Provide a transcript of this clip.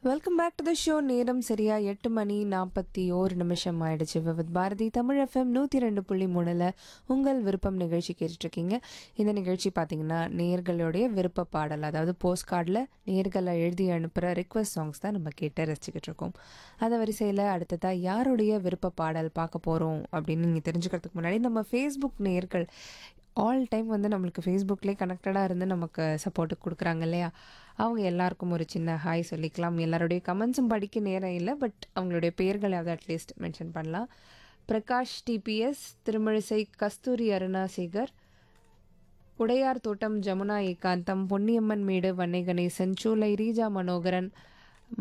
welcome back to the show நேரம் சரியா எட்டு மணி நாற்பத்தி ஓரு நிமிஷம் ஆயிடுச்சு விவித் பாரதி தமிழ் எஃப்எம் நூற்றி ரெண்டு புள்ளி மூணில் உங்கள் விருப்பம் நிகழ்ச்சி கேட்டுட்ருக்கீங்க இந்த நிகழ்ச்சி பார்த்தீங்கன்னா நேர்களுடைய விருப்ப பாடல் அதாவது போஸ்ட் கார்டில் நேர்களை எழுதி அனுப்புகிற ரிக்வஸ்ட் சாங்ஸ் தான் நம்ம கேட்டு ரசிச்சுக்கிட்டு இருக்கோம் அந்த வரிசையில் அடுத்ததாக யாருடைய விருப்ப பாடல் பார்க்க போகிறோம் அப்படின்னு நீங்கள் தெரிஞ்சுக்கிறதுக்கு முன்னாடி நம்ம ஃபேஸ்புக் நேர்கள் ஆல் டைம் வந்து நம்மளுக்கு ஃபேஸ்புக்லேயே கனெக்டடாக இருந்து நமக்கு சப்போர்ட்டு கொடுக்குறாங்க இல்லையா அவங்க எல்லாருக்கும் ஒரு சின்ன ஹாய் சொல்லிக்கலாம் எல்லாருடைய கமெண்ட்ஸும் படிக்க நேரம் இல்லை பட் அவங்களுடைய பெயர்களாவது அட்லீஸ்ட் மென்ஷன் பண்ணலாம் பிரகாஷ் டிபிஎஸ் திருமழிசை கஸ்தூரி அருணாசேகர் உடையார் தோட்டம் ஜமுனா ஏகாந்தம் பொன்னியம்மன் மேடு வன்னை கணேசன் சூலை ரீஜா மனோகரன்